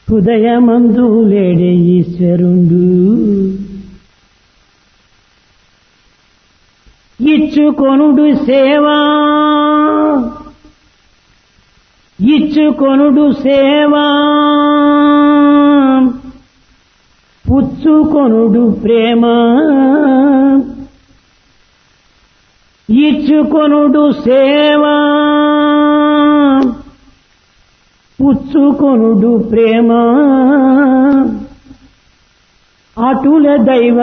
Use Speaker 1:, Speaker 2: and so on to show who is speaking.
Speaker 1: హృదయమందు లేడే ఈశ్వరుండు ఇచ్చుకొనుడు సేవా ఇచ్చుకొనుడు సేవా పుచ్చుకొనుడు ప్రేమ ఇచ్చుకొనుడు సేవా పుచ్చుకొనుడు ప్రేమ అటుల దైవ